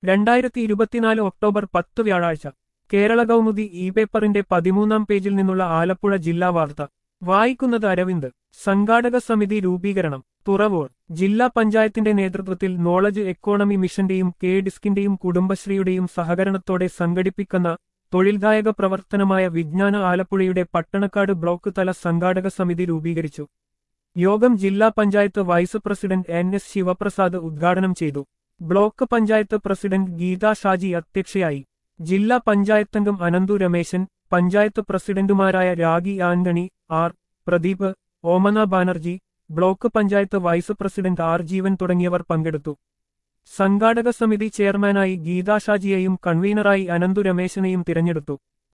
രണ്ടായിരത്തി ഇരുപത്തിനാല് ഒക്ടോബർ പത്ത് വ്യാഴാഴ്ച കേരള കൗമുദി ഇ പേപ്പറിന്റെ പതിമൂന്നാം പേജിൽ നിന്നുള്ള ആലപ്പുഴ ജില്ലാ വാർത്ത വായിക്കുന്നത് അരവിന്ദ് സംഘാടക സമിതി രൂപീകരണം തുറവൂർ ജില്ലാ പഞ്ചായത്തിന്റെ നേതൃത്വത്തിൽ നോളജ് എക്കോണമി മിഷന്റെയും കെ ഡിസ്കിന്റെയും കുടുംബശ്രീയുടെയും സഹകരണത്തോടെ സംഘടിപ്പിക്കുന്ന തൊഴിൽദായക പ്രവർത്തനമായ വിജ്ഞാന ആലപ്പുഴയുടെ പട്ടണക്കാട് ബ്ലോക്ക് തല സംഘാടക സമിതി രൂപീകരിച്ചു യോഗം ജില്ലാ panchayat vice president N S Shivaprasad ഉദ്ഘാടനം ചെയ്തു ബ്ലോക്ക് പഞ്ചായത്ത് പ്രസിഡന്റ് ഗീതാ ഷാജി അധ്യക്ഷയായി ജില്ലാ പഞ്ചായത്തംഗം അനന്തു രമേശൻ പഞ്ചായത്ത് പ്രസിഡന്റുമാരായ Ragi Antony R Pradeep Omana Banerjee block panchayat vice president R Jeevan തുടങ്ങിയവർ പങ്കെടുത്തു സംഘാടക സമിതി ചെയർമാനായി ഗീതാ ഷാജിയെയും കൺവീനറായി അനന്തു രമേശനെയും തിരഞ്ഞെടുത്തു